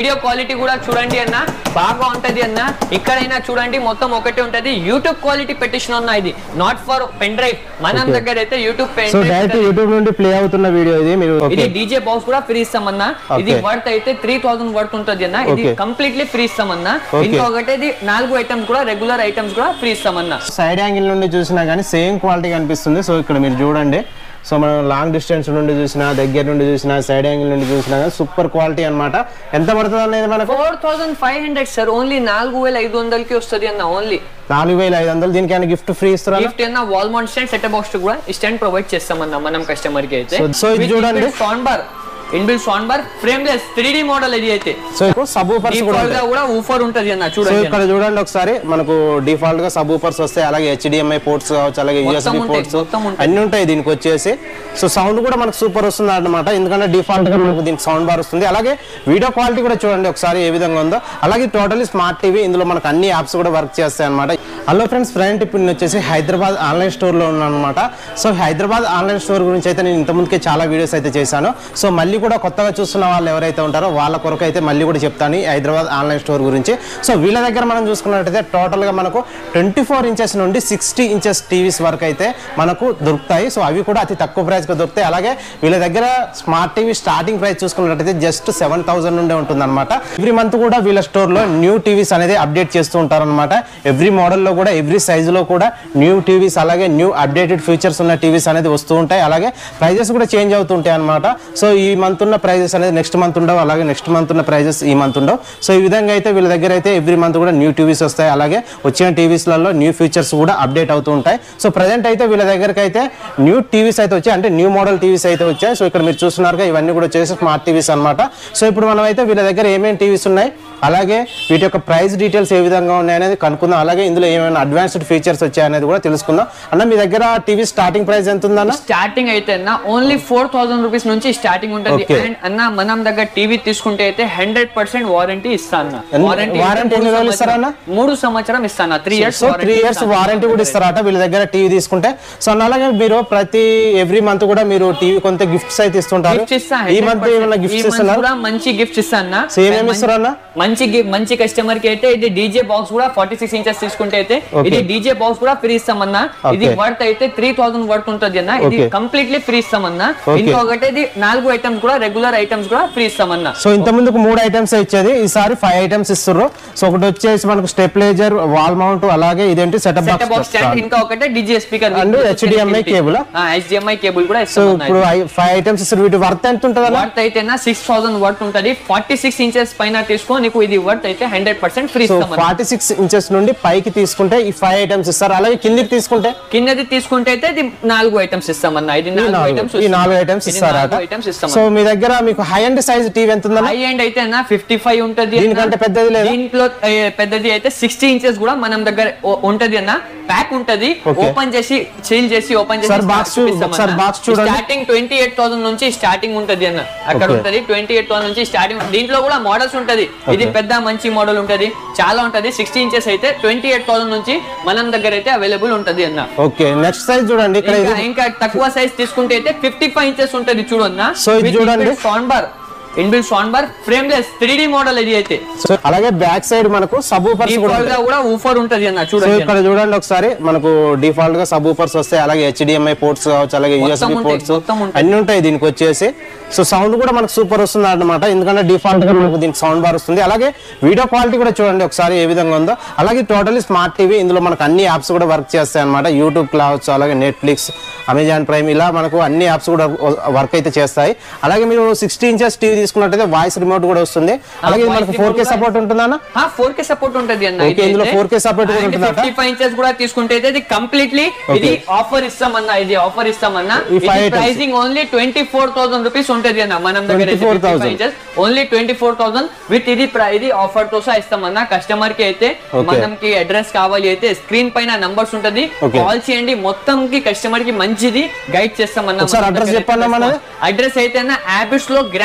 Video quality కూడా చూడండి అన్న బాగా ఉంటది అన్న ఇక్కడైనా చూడండి మొత్తం ఒకటే ఉంటది యూట్యూబ్ క్వాలిటీ పెట్టిషన్ అన్న ఇది నాట్ ఫర్ పెన్ డ్రైవ్ మనం Okay. దగ్గర అయితే YouTube pen so direct YouTube నుండి ప్లే అవుతున్న వీడియో ఇది మీరు ఇది ఓకే డీజే బాక్స్ కూడా ఫ్రీ ఇస్తామన్నా ఇది Okay. వర్త్ అయితే త్రీ థౌసండ్ వర్త్ ఉంటుంది అన్న ఇది Okay. కంప్లీట్లీ ఫ్రీ ఇస్తామన్నా Okay. ఇంకొకటి ఇది నాలుగు ఐటమ్స్ కూడా రెగ్యులర్ ఐటమ్స్ కూడా ఫ్రీ ఇస్తామన్నా సైడ్ యాంగిల్ నుండి చూసినా కానీ సేమ్ క్వాలిటీ కనిపిస్తుంది సో ఇక్కడ మీరు చూడండి సో మనం లాంగ్ డిస్టెన్స్ నుండి చూసినా దగ్గర నుండి చూసినా సైడ్ యాంగిల్ నుండి చూసినా కానీ సూపర్ క్వాలిటీ అన్నమాట ఎంత పడుతుంది అనేది మనకు four thousand five hundred sir only నాలుగు వేల ఐదు వందలకి వస్తుంది అన్న ఓన్లీ నాలుగు వేల ఐదు వందలు దీనికి ఏమైనా గిఫ్ట్ ఫ్రీ ఇస్తారా గిఫ్ట్ అన్న wall mount stand set box కూడా స్టాండ్ ప్రొవైడ్ చేస్తామన్నా మనం కస్టమర్ కి అయితే So- so ఇది చూడండి. Sound bar inbuilt sound bar frameless three D model ఇది అయితే సో ఇప్పుడు సబ్ ఊపర్స్ కూడా Default ఉంటాయి. గా కూడా ఊఫర్ ఉంటది అన్న సో చూడండి ఇక్కడ చూడండి ఒకసారి మనకు డిఫాల్ట్ గా సబ్ ఊపర్స్ వస్తాయి అలాగే హెచ్డిఎంఐ పోర్ట్స్ కావచ్చు అలాగే మొత్తం యూఎస్బి ఉంటాయి, పోర్ట్స్ మొత్తం ఉంటాయి. అన్ని ఉంటాయి దీనికి వచ్చేసి సో సౌండ్ కూడా మనకు సూపర్ వస్తుంది అన్నమాట ఎందుకంటే డిఫాల్ట్ గా మనకు దీనికి సౌండ్ బార్ వస్తుంది అలాగే వీడియో క్వాలిటీ కూడా చూడండి ఒకసారి ఏ విధంగా ఉందో అలాగే టోటలీ స్మార్ట్ టీవీ ఇందులో మనకు అన్ని యాప్స్ కూడా వర్క్ చేస్తాయి అనమాట హలో ఫ్రెండ్స్ ఫ్రెండ్ ఇప్పుడు నేను వచ్చేసి హైదరాబాద్ ఆన్లైన్ స్టోర్ లో ఉన్నాను అనమాట సో హైదరాబాద్ ఆన్లైన్ స్టోర్ గురించి అయితే నేను ఇంతకుముందుకే చాలా వీడియోస్ అయితే చేశాను సో మళ్ళీ కూడా కొత్తగా చూస్తున్న వాళ్ళు ఎవరైతే ఉంటారో వాళ్ళ కొరకు అయితే మళ్ళీ కూడా చెప్తాను ఈ హైదరాబాద్ ఆన్లైన్ స్టోర్ గురించి సో వీళ్ళ దగ్గర మనం చూసుకున్నట్టయితే టోటల్ గా మనకు ట్వంటీ ఫోర్ ఇంచెస్ నుండి సిక్స్టీ ఇంచెస్ టీవీస్ వరకు అయితే మనకు దొరుకుతాయి సో అవి కూడా అతి తక్కువ ప్రైస్ కి దొరుకుతాయి అలాగే వీళ్ళ దగ్గర స్మార్ట్ టీవీ స్టార్టింగ్ ప్రైస్ చూసుకున్నట్టయితే జస్ట్ సెవెన్ థౌసండ్ నుండే ఉంటుంది అనమాట ఎవ్రీ మంత్ కూడా వీళ్ళ స్టోర్ లో న్యూ టీవీస్ అనేది అప్డేట్ చేస్తూ ఉంటారు అనమాట ఎవ్రీ మోడల్లో కూడా ఎవ్రీ సైజ్ లో కూడా న్యూ టీవీస్ అలాగే న్యూ అప్డేటెడ్ ఫీచర్స్ ఉన్న టీవీస్ అనేది వస్తూ ఉంటాయి అలాగే ప్రైజెస్ కూడా చేంజ్ అవుతూ ఉంటాయి అనమాట సో ఈ మంత్ ఉన్న ప్రైజెస్ అనేది నెక్స్ట్ మంత్ ఉండవు అలాగే నెక్స్ట్ మంత్ ఉన్న ప్రైజెస్ ఈ మంత్ ఉండవు సో ఈ విధంగా అయితే వీళ్ళ దగ్గర అయితే ఎవ్రీ మంత్ కూడా న్యూ టీవీస్ వస్తాయి అలాగే వచ్చిన టీవీస్లలో న్యూ ఫీచర్స్ కూడా అప్డేట్ అవుతూ ఉంటాయి సో ప్రజెంట్ అయితే వీళ్ళ దగ్గరికి అయితే న్యూ టీవీస్ అయితే వచ్చాయి అంటే న్యూ మోడల్ టీవీస్ అయితే వచ్చాయి సో ఇక్కడ మీరు చూస్తున్నారుగా ఇవన్నీ కూడా వచ్చేసి స్మార్ట్ టీవీస్ అన్నమాట సో ఇప్పుడు మనం అయితే వీళ్ళ దగ్గర ఏమేమి టీవీస్ ఉన్నాయి అలాగే వీటి యొక్క ప్రైస్ డీటెయిల్స్ ఏ విధంగా ఉన్నాయి అనేది కనుక్కుందాం అలాగే ఇందులో ఏమైనా అడ్వాన్స్డ్ ఫీచర్స్ వచ్చాయనేది కూడా తెలుసుకుందాం అన్న మీ దగ్గర టీవీ స్టార్టింగ్ ప్రైస్ ఎంత ఉందన్న స్టార్టింగ్ అయితే అన్న ఓన్లీ ఫోర్ థౌసండ్ రూపీస్ నుంచి స్టార్టింగ్ ఉంటుంది Okay. అండ్ అన్న మనం దగ్గర టీవీ తీసుకుంటే అయితే హండ్రెడ్ పర్సెంట్ వారంటీ ఇస్తా అన్న ఎన్ని- వారంటీ warranty ఎన్ని రోజులు ఇస్తారా అన్న? మూడు సంవత్సరం ఇస్తాను three years so three years warranty కూడా ఇస్తారట వీళ్ళ దగ్గర టీవీ తీసుకుంటే సో అన్న అలాగే మీరు ప్రతి ఎవ్రీ మంత్ కూడా మీరు టీవీ కొంత గిఫ్ట్స్ అయితే ఇస్తుంటారు గిఫ్ట్స్ ఇస్తా ఈ మంత్ ఏమైనా గిఫ్ట్స్ ఇస్తున్నారు కూడా మంచి గిఫ్ట్స్ ఇస్తా అన్న సో ఏమేమి ఇస్తారు అన్న మంచి గి- మంచి కస్టమర్ కి అయితే ఇది డీజే బాక్స్ కూడా ఫార్టీ సిక్స్ ఇంచెస్ తీసుకుంటే అయితే Okay. ఇది డీజే బాక్స్ కూడా ఫ్రీ ఇస్తామన్నా ఇది Okay. వర్త్ అయితే త్రీ థౌసండ్ వర్త్ ఉంటుంది అన్న ఇది Okay. కంప్లీట్లీ ఫ్రీ ఇస్తామన్నా Okay. ఇంకొకటి ఇది నాలుగు ఐటమ్స్ కూడా రెగ్యులర్ ఐటమ్స్ కూడా ఫ్రీ ఇస్తామన్నా సో ఇంత ముందుకు మూడు ఐటమ్స్ ఇచ్చేది ఈసారి ఫైవ్ ఐటమ్స్ ఇస్తారు సో ఒకటి వచ్చేసి మనకు స్టెప్లైజర్ వాల్ మౌంట్ అలాగే ఇదేంటి setup set box stand box ఇంకా ఒకటి DJ speaker And HDMI cable ఆ? హెచ్డిఎంఐ కేబుల్ కూడా సో ఇస్తామన్నా ఇప్పుడు ఫైవ్ ఐటమ్స్ ఇస్తారు వీటి వర్త్ ఎంత ఉంటుంది అన్న వర్త్ అయితే సిక్స్ థౌసండ్ వర్త్ ఉంటుంది ఫార్టీ సిక్స్ ఇంచెస్ పైన తీసుకో నీకు ఇది వర్త్ అయితే హండ్రెడ్ పర్సెంట్ ఫ్రీ సో ఇస్తామన్నా ఫార్టీ సిక్స్ ఇంచెస్ నుండి పైకి తీసుకుంటే ఈ ఫైవ్ ఐటమ్స్ ఇస్తారు అలాగే కిందికి తీసుకుంటే కిందది తీసుకుంటే అయితే ఇది నాలుగు ఐటమ్స్ ఇస్తామన్నా ఇది ఈ నాలుగు నాలుగు ఐటమ్స్ ఈ నాలుగు ఐటమ్స్ ఇస్తారట ఐటమ్స్ ఇస్తాం సో మీ దగ్గర మీకు హై అండ్ సైజ్ టీవీ ఎంత ఉందన్న హై ఎండ్ అయితే అన్న ఫిఫ్టీ ఫైవ్ ఉంటది అన్న. దీనికంటే పెద్దది లేదా? దీంట్లో ఏ, పెద్దది అయితే సిక్స్టీ ఇంచెస్ కూడా మనం దగ్గర ఓ- ఉంటది అన్న ప్యాక్ ఉంటది Okay. ఓపెన్ చేసి చీల్ చేసి ఓపెన్ చేసి ఒకసారి box చూ- ఒకసారి box చూడండి. స్టార్టింగ్ ట్వంటీ ఎయిట్ థౌసండ్ నుంచి స్టార్టింగ్ ఉంటది అన్న అక్కడ Okay. ఉంటది ట్వంటీ ఎయిట్ థౌసండ్ నుంచి స్టార్టింగ్ దీంట్లో కూడా మోడల్స్ ఉంటది ఇది Okay. పెద్ద మంచి మోడల్ ఉంటది చాలా ఉంటది సిక్స్టీ ఇంచెస్ అయితే ట్వంటీ ఎయిట్ థౌసండ్ నుంచి మనం దగ్గర అయితే అవైలబుల్ ఉంటది అన్న ఓకే నెక్స్ట్ సైజ్ చూడండి ఇక్కడ ఇంకా ఇది ఇంకా తక్కువ సైజ్ తీసుకుంటే అయితే ఫిఫ్టీ ఫైవ్ ఇంచెస్ ఉంటది చూడన్నా So, ఇది చూడండి. Sound bar inbuilt sound bar frameless three D model ఇది అయితే సో అలాగే బ్యాక్ సైడ్ మనకు సబ్ ఊపర్స్ కూడా డిఫాల్ట్ గా ఉంటాయి. కూడా ఊఫర్ ఉంటది అన్న సో చూడండి ఇక్కడ చూడండి ఒకసారి మనకు డిఫాల్ట్ గా సబ్ ఊపర్స్ వస్తాయి అలాగే హెచ్డిఎంఐ పోర్ట్స్ కావచ్చు అలాగే మొత్తం యూఎస్బి ఉంటాయి, పోర్ట్స్ మొత్తం ఉంటాయి. అన్ని ఉంటాయి దీనికి వచ్చేసి సో సౌండ్ కూడా మనకు సూపర్ వస్తుంది అన్నమాట ఎందుకంటే డిఫాల్ట్ గా మనకు దీనికి సౌండ్ బార్ వస్తుంది అలాగే వీడియో క్వాలిటీ కూడా చూడండి ఒకసారి ఏ విధంగా ఉందో అలాగే టోటలీ స్మార్ట్ టీవీ ఇందులో మనకు అన్ని యాప్స్ కూడా వర్క్ చేస్తాయి అనమాట యూట్యూబ్ కావచ్చు అలాగే నెట్ఫ్లిక్స్ అమెజాన్ ప్రైమ్ ఇలా మనకు అన్ని యాప్స్ కూడా వర్క్ అయితే చేస్తాయి అలాగే మీరు సిక్స్టీ ఇంచెస్ టీవీ తీసుకున్నట్టయితే వాయిస్ రిమోట్ కూడా వస్తుంది అలాగే ఇది మనకు voice four K remote support ఉంటుందన్నా ఫోర్ కే సపోర్ట్ ఉంటది అన్న Okay, ఇందులో 4K support కూడా ఉంటుందట? ఫిఫ్టీ ఫైవ్ ఇంచెస్ కూడా తీసుకుంటే అయితే ఇది కంప్లీట్లీ ఇది ఆఫర్ ఇస్తామన్నా ఇది ఆఫర్ ఇస్తామన్నా ఈ five items. Pricing only twenty four thousand rupees ఉంటది అన్న మనం దగ్గర 24,000. Inches only twenty four thousand with ఇది ప్ర- ఇది ఆఫర్ తో సహా ఇస్తామన్నా కస్టమర్ కి అయితే Okay. మనకి అడ్రస్ కావాలి అయితే స్క్రీన్ పైన నంబర్స్ ఉంటది Okay. కాల్ చేయండి మొత్తం కి కస్టమర్ కి మంచిది గైడ్ చేస్తామన్నా ఒకసారి address చెప్పండి మనది. అడ్రస్ అయితే యాపిడ్స్ లో గ్రాండ్ హోటల్ ఉంటుంది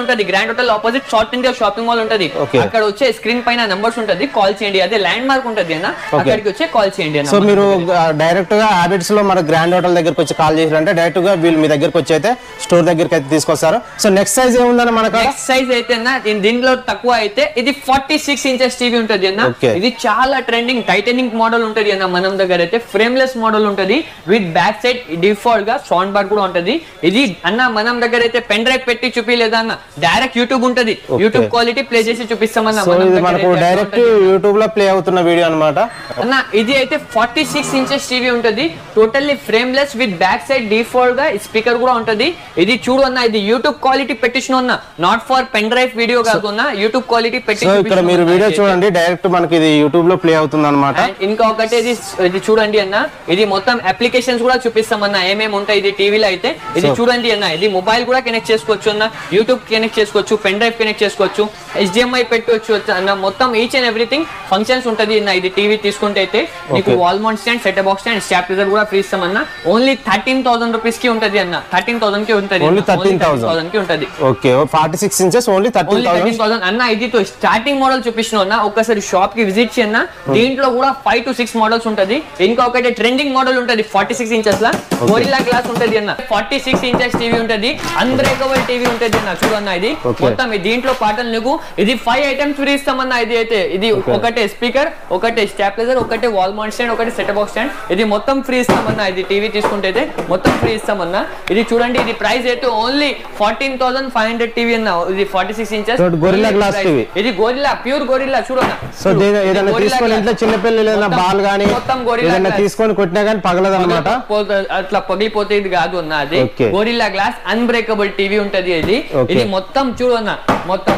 ఉంటది grand hotel opposite South India shopping mall ఉంటది Okay. అక్కడ వచ్చే స్క్రీన్ పైన నంబర్స్ ఉంటది కాల్ చేయండి అదే ల్యాండ్ మార్క్ ఉంటది అన్న అక్కడికి వచ్చే కాల్ చేయండి సో అన్న మీరు డైరెక్ట్ గా హ్యాబిట్స్ లో మన గ్రాండ్ హోటల్ దగ్గరికి వచ్చి కాల్ చేసారంటే డైరెక్ట్ గా వీళ్ళు మీ దగ్గరికి వచ్చి అయితే స్టోర్ దగ్గరికి అయితే తీసుకొస్తారు సో నెక్స్ట్ సైజ్ ఏముందని మనకు నెక్స్ట్ సైజ్ అయితే అన్న దీని- దీనిలో తక్కువ అయితే ఇది ఫార్టీ సిక్స్ ఇంచెస్ టీవీ ఉంటది అన్న Okay. ఇది చాలా ట్రెండింగ్ టైటానిక్ మోడల్ ఉంటది అన్న మనం దగ్గర అయితే ఫ్రేమ్లెస్ మోడల్ ఉంటది విత్ బ్యాక్ సైడ్ డిఫాల్ట్ గా సౌండ్ బార్ కూడా ఉంటది ఇది అన్న మనం దగ్గర అయితే పెన్ డ్రైవ్ పెట్టి చూపిలేదా అన్న డైరెక్ట్ యూట్యూబ్ ఉంటది యూట్యూబ్ క్వాలిటీ ప్లే చేసి చూపిస్తామన్న సో మనం ఇది దగ్గర మనకు అయితే అట్లా డైరెక్ట్ ఉంటది. యూట్యూబ్ లో ప్లే అవుతున్న వీడియో అన్నమాట అన్న ఇది అయితే ఫార్టీ సిక్స్ ఇంచెస్ టీవీ ఉంటది totally frameless with back side default గా స్పీకర్ కూడా ఉంటది ఇది చూడు అన్న ఇది యూట్యూబ్ క్వాలిటీ పెట్టించిన అన్న not for pen drive video కాదు అన్న యూట్యూబ్ క్వాలిటీ పెట్టి సో ఇక్కడ మీరు చూపిస్తున్నాం వీడియో అన్న. చూడండి డైరెక్ట్ మనకి ఇది యూట్యూబ్ లో ప్లే అవుతుంది అనమాట And ఇంకొకటి ఇది ఇది చూడండి అన్న ఇది మొత్తం అప్లికేషన్స్ కూడా చూపిస్తాం అన్న ఏమేమి ఉంటాయి ఇది టీవీలో అయితే ఇది చూడండి అన్న ఇది మొబైల్ కూడా కనెక్ట్ చేసుకోవచ్చు అన్న యూట్యూబ్ కనెక్ట్ చేసుకోవచ్చు పెన్ డ్రైవ్ కనెక్ట్ చేసుకోవచ్చు HDMI పెట్టవచ్చు అన్న మొత్తం ఈచ్ అండ్ ఎవ్రీథింగ్ ఫంక్షన్స్ ఉంటది అన్న ఇది టీవీ తీసుకుంటే అయితే నీకు Okay. Wall mount stand set box stand stabiliser కూడా ఫ్రీ ఇస్తాం అన్న ఓన్లీ థర్టీన్ థౌసండ్ రూపీస్ కి ఉంటది అన్న థర్టీన్ థౌసండ్ కి ఉంటది Only 13,000. కి ఉంటది okay forty six inches only thirteen only thousand thirteen thousand అన్న ఇది స్టార్టింగ్ మోడల్ చూపించిన అన్న ఒకసారి షాప్ కి విజిట్ చేయన్న దీంట్లో కూడా ఫైవ్ టు సిక్స్ మోడల్స్ ఉంటది ఇంకొకటి ట్రెండింగ్ మోడల్ ఉంటది ఫార్టీ సిక్స్ ఇంచెస్ లా గోరిల్లా గ్లాస్ ఉంటది అన్న ఫార్టీ సిక్స్ ఇంచెస్ టీవీ ఉంటది అన్బ్రేకబుల్ టీవీ ఉంటది అన్న చూడన్న ఇది Okay. మొత్తం ఈ దీంట్లో పాటలు నీకు ఇది ఫైవ్ ఐటమ్స్ ఫ్రీ ఇస్తామన్న ఇది అయితే ఇది ఒకటే స్పీకర్ ఒకటే స్టాప్లైజర్ ఒకటే వాల్ మౌంట్ స్టాండ్ ఒకటే సెట్ బాక్స్ స్టాండ్ ఇది మొత్తం ఫ్రీ ఇస్తామన్న ఇది టీవీ తీసుకుంటే అయితే మొత్తం ఫ్రీ ఇస్తామన్న ఇది చూడండి ఇది ప్రైస్ అయితే only fourteen thousand five hundred TV అన్న ఇది forty six inches So, Gorilla Glass TV. ఇది గోరిల్లా ప్యూర్ గోరిల్లా చూడన్న సో దీని- ఏదైనా తీసుకొని ఇంట్లో చిన్నపిల్లలు ఏదైనా బాల్ కానీ మొత్తం గోరిల్లా ఏదైనా గ్లాస్. తీసుకొని కొట్టినా కానీ పగలదు అనమాట పోత- అట్లా పగిలిపోతే ఇది కాదు అన్న అది Okay. Gorilla Glass unbreakable TV ఉంటది ఇది Okay. ఇది మొత్తం చూడన్న మొత్తం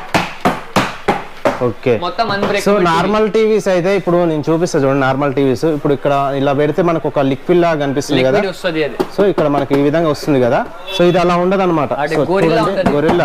ఓకే మొత్తం సో అన్బ్రేకబుల్ నార్మల్ టీవీస్ అయితే ఇప్పుడు నేను చూపిస్తా చూడండి నార్మల్ టీవీస్ ఇప్పుడు ఇక్కడ ఇలా పెడితే మనకు ఒక లిక్విడ్ లాగా కనిపిస్తుంది కదా లిక్విడ్ వస్తుంది అది సో ఇక్కడ మనకి ఈ విధంగా వస్తుంది కదా సో ఇది అలా ఉండదు అనమాట అదే gorilla ఉంటది. Gorilla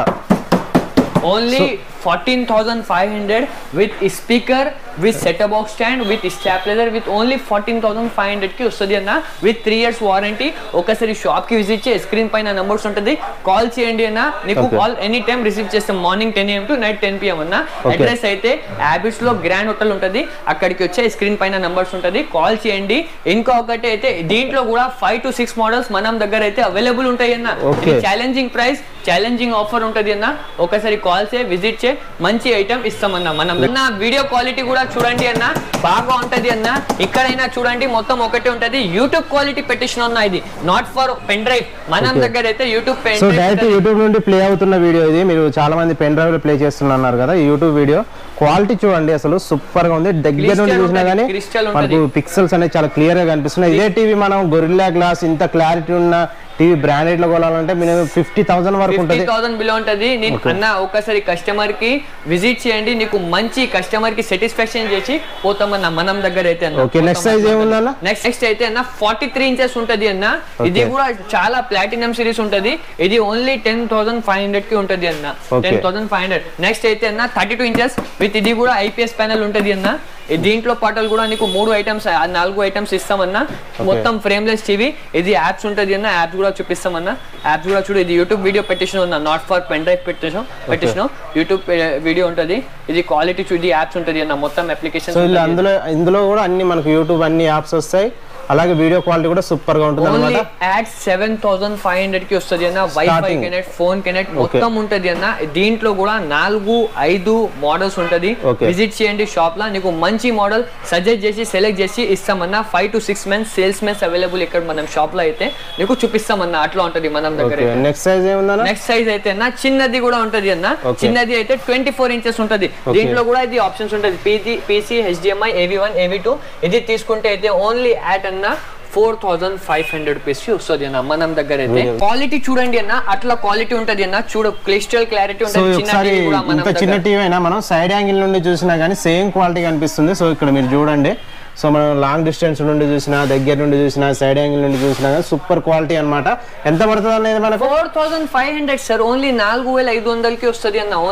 only fourteen thousand five hundred with speaker with set box stand with stabiliser with only fourteen thousand five hundred కి వస్తుంది అన్న విత్ త్రీ ఇయర్స్ వారంటీ ఒకసారి షాప్ కి విజిట్ చేసి స్క్రీన్ పైన నంబర్స్ ఉంటుంది కాల్ చేయండి అన్న నీకు Okay. Call any time receive చేస్తాం morning ten AM to night ten PM అన్న Okay. అడ్రస్ అయితే హ్యాబిట్స్ లో గ్రాండ్ హోటల్ ఉంటుంది అక్కడికి వచ్చే స్క్రీన్ పైన నంబర్స్ ఉంటుంది కాల్ చేయండి ఇంకొకటి అయితే దీంట్లో కూడా ఫైవ్ టు సిక్స్ మోడల్స్ మనం దగ్గర అయితే అవైలబుల్ ఉంటాయి అన్న Okay. ఇది ఛాలెంజింగ్ ప్రైస్ ఛాలెంజింగ్ ఆఫర్ ఉంటది అన్న ఒకసారి కాల్ చే విజిట్ చే మంచి ఐటమ్ ఇస్తామన్న మనం అన్న వీడియో క్వాలిటీ కూడా చూడండి అన్న బాగా ఉంటది అన్న ఇక్కడైనా చూడండి మొత్తం ఒకటే ఉంటది యూట్యూబ్ క్వాలిటీ పెట్టిన అన్న ఇది నాట్ ఫర్ పెన్ డ్రైవ్ మనం Okay. దగ్గర అయితే YouTube pen so direct YouTube నుండి ప్లే అవుతున్న వీడియో ఇది మీరు చాలా మంది పెన్ డ్రైవ్ లో ప్లే చేస్తున్నారు కదా ఈ యూట్యూబ్ వీడియో క్వాలిటీ చూడండి అసలు సూపర్ గా ఉంది దగ్గర నుండి Crystal చూసినా ఉంటది, గానీ crystal ఉంటది. మనకు పిక్సెల్స్ అనేది చాలా క్లియర్ గా కనిపిస్తున్నాయి ఇదే టీవీ మనం గొరిల్లా గ్లాస్ ఇంత క్లారిటీ ఉన్న టీవీ బ్రాండెడ్ లో కొనాలంటే మినిమం ఫిఫ్టీ థౌసండ్ వరకు ఫిఫ్టీ ఉంటుంది థౌసండ్ బిలో ఉంటది నేను Okay. అన్న ఒకసారి కస్టమర్ కి విజిట్ చేయండి నీకు మంచి కస్టమర్ కి సాటిస్ఫాక్షన్ చేసి పోతామన్న మనం దగ్గర అయితే Okay, next size ఏముందన్న? నెక్స్ట్ నెక్స్ట్ అయితే అన్న ఫార్టీ త్రీ ఇంచెస్ ఉంటది అన్న ఇది Okay. కూడా చాలా ప్లాటినం సిరీస్ ఉంటది ఇది only ten thousand five hundred కి ఉంటది అన్న Okay. Ten thousand five hundred next అయితే అన్న థర్టీ టూ ఇంచెస్ విత్ ఇది కూడా ఐపీఎస్ ప్యానల్ ఉంటది అన్న ఈ దీంట్లో పాటలు కూడా నీకు మూడు ఐటమ్స్ నాలుగు ఐటమ్స్ ఇస్తామన్నా మొత్తం ఫ్రేమ్లెస్ టీవీ ఇది యాప్స్ ఉంటది అన్న యాప్స్ కూడా చూపిస్తామన్నా యాప్స్ కూడా చూడు ఇది యూట్యూబ్ వీడియో పెట్టేసిన ఉన్నా నాట్ ఫర్ పెన్ డ్రైవ్ పెట్టేసాం పెట్టేసినాం యూట్యూబ్ వీడియో ఉంటది ఇది క్వాలిటీ చూ ఇది యాప్స్ ఉంటది అన్న మొత్తం అప్లికేషన్ సో ఇలా అందులో ఇందులో కూడా అన్ని మనకు యూట్యూబ్ అన్ని యాప్స్ వస్తాయి అలాగే వీడియో క్వాలిటీ కూడా సూపర్ గా ఉంటుంది ఓన్లీ అనమాట at seven thousand five hundred కి వస్తుంది అన్న WiFi Starting. Connect phone connect మొత్తం ఉంటది అన్న దీంట్లో కూడా నాలుగు ఐదు మోడల్స్ ఉంటది Okay. విజిట్ చేయండి షాప్ లా నీకు మంచి మోడల్ సజెస్ట్ చేసి సెలెక్ట్ చేసి ఇస్తామన్నా five to six months sales mens available ఇక్కడ మనం షాప్ లో అయితే నీకు చూపిస్తామన్నా అట్లా ఉంటది మనం దగ్గర ఓకే నెక్స్ట్ సైజ్ ఏముందన్న నెక్స్ట్ సైజ్ అయితే అన్న చిన్నది కూడా ఉంటది అన్న Okay. చిన్నది అయితే ట్వంటీ ఫోర్ ఇంచెస్ ఉంటది దీంట్లో కూడా ఇది ఆప్షన్స్ ఉంటది PG PC HDMI AV one AV two ఇది తీసుకుంటే అయితే ఓన్లీ యాట్ అన్న four thousand five hundred rupees కి వస్తుంది అన్న మనం దగ్గర అయితే Really? క్వాలిటీ చూడండి అన్న అట్లా క్వాలిటీ ఉంటది అన్న చూడ క్లిస్టల్ క్లారిటీ సో ఉంటది చిన్న ఒకసారి TV కూడా మనం ఇంత చిన్న దగ్గర. టీవీ అయినా మనం సైడ్ యాంగిల్ నుండి చూసినా కానీ సేమ్ క్వాలిటీ కనిపిస్తుంది సో ఇక్కడ మీరు చూడండి సో మనం లాంగ్ డిస్టెన్స్ నుండి చూసినా దగ్గర నుండి చూసినా సైడ్ యాంగిల్ నుండి చూసినా కానీ సూపర్ క్వాలిటీ అన్నమాట ఎంత పడుతుంది అనేది మనకు four thousand five hundred sir only నాలుగు వేల ఐదు వందలకి వస్తుంది అన్న ఓన్లీ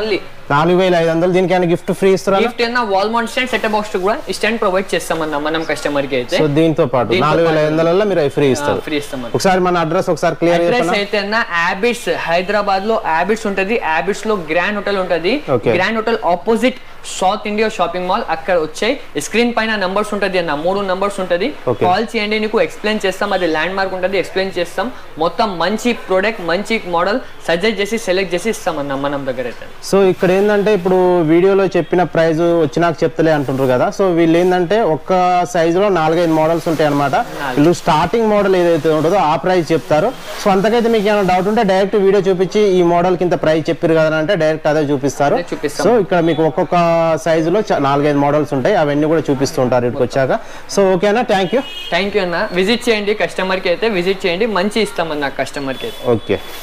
నాలుగు వేల ఐదు వందలు దీనికైనా గిఫ్ట్ ఫ్రీ ఇస్తారా గిఫ్ట్ ఏమన్నా wall mount stand set box కూడా ఈ స్టాండ్ ప్రొవైడ్ చేస్తామన్నా మనం కస్టమర్ కి అయితే సో దీంతో పాటు దీంతో నాలుగు వేల ఐదు వందలలో మీరు ఫ్రీ ఇస్తారు ఫ్రీ ఇస్తామన్నా ఒకసారి మన అడ్రస్ ఒకసారి క్లియర్ అడ్రస్ చెప్పండి అయితే అన్న హ్యాబిట్స్ హైదరాబాద్ లో హ్యాబిట్స్ ఉంటది హ్యాబిట్స్ లో గ్రాండ్ హోటల్ ఉంటది Okay. Grand hotel opposite South India shopping mall అక్కడ వచ్చాయి స్క్రీన్ పైన నంబర్స్ ఉంటది అన్న మూడు నంబర్స్ ఉంటది Okay. కాల్ చేయండి నీకు ఎక్స్ప్లెయిన్ చేస్తాం అది ల్యాండ్ మార్క్ ఉంటది ఎక్స్ప్లెయిన్ చేస్తాం మొత్తం మంచి ప్రోడక్ట్ మంచి మోడల్ సజెస్ట్ చేసి సెలెక్ట్ చేసి ఇస్తాం అన్న మనం దగ్గర అయితే సో ఇక్కడ ఏంటంటే ఇప్పుడు వీడియోలో చెప్పిన ప్రైస్ వచ్చినాక చెప్తలే అంటుంటారు కదా సో వీళ్ళు ఏంటంటే ఒక్క size లో నాలుగైదు మోడల్స్ ఉంటాయి అనమాట వీళ్ళు స్టార్టింగ్ మోడల్ ఏదైతే ఉంటుందో ఆ ప్రైస్ చెప్తారు సో అంతకైతే మీకు ఏమైనా డౌట్ ఉంటే డైరెక్ట్ వీడియో చూపించి ఈ మోడల్ కింద ప్రైస్ చెప్పారు కదా అంటే డైరెక్ట్ అదే చూపిస్తారు అదే చూపిస్తాం. సో ఇక్కడ మీకు ఒక్కొక్క size లో చ- నాలుగైదు మోడల్స్ ఉంటాయి అవన్నీ కూడా చూపిస్తూ ఉంటారు ఇక్కడికి వచ్చాక సో ఓకేనా థ్యాంక్ యూ థ్యాంక్ యూ అన్న విజిట్ చేయండి కస్టమర్ కి అయితే విజిట్ చేయండి మంచి ఇస్తామన్న కస్టమర్ కి అయితే ఓకే